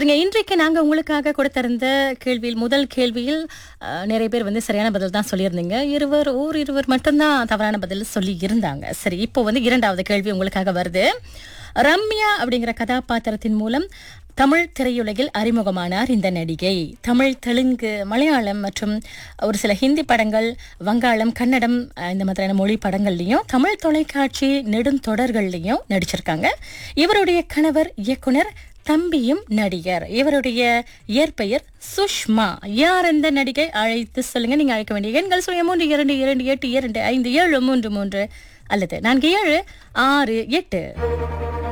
சரிங்க இன்றைக்கு நாங்க உங்களுக்காக கொடுத்திருந்த கேள்வியில் முதல் கேள்வியில் அஹ், நிறைய பேர் வந்து சரியான பதில் தான் சொல்லியிருந்தீங்க இருவர் ஓர் இருவர் மட்டும்தான் தவறான பதில் சொல்லி இருந்தாங்க சரி இப்போ வந்து இரண்டாவது கேள்வி உங்களுக்காக வருது ரம்யா அப்படிங்கிற கதாபாத்திரத்தின் மூலம் தமிழ் திரையுலகில் அறிமுகமானார் இந்த நடிகை தமிழ் தெலுங்கு மலையாளம் மற்றும் ஒரு சில ஹிந்தி படங்கள் வங்காளம் கன்னடம் அஹ், இந்த மாதிரியான மொழி படங்கள்லையும் தமிழ் தொலைக்காட்சி நெடுந்தொடர்கள்லையும் நடிச்சிருக்காங்க இவருடைய கணவர் இயக்குனர் தம்பியும் நடிகர் இவருடைய இயற்பெயர் சுஷ்மா யார் இந்த நடிகை அழைத்து சொல்லுங்க நீங்க அழைக்க வேண்டிய எண்கள் சுய மூன்று இரண்டு இரண்டு எட்டு இரண்டு ஐந்து ஏழு மூன்று மூன்று அல்லது நான்கு ஏழு ஆறு எட்டு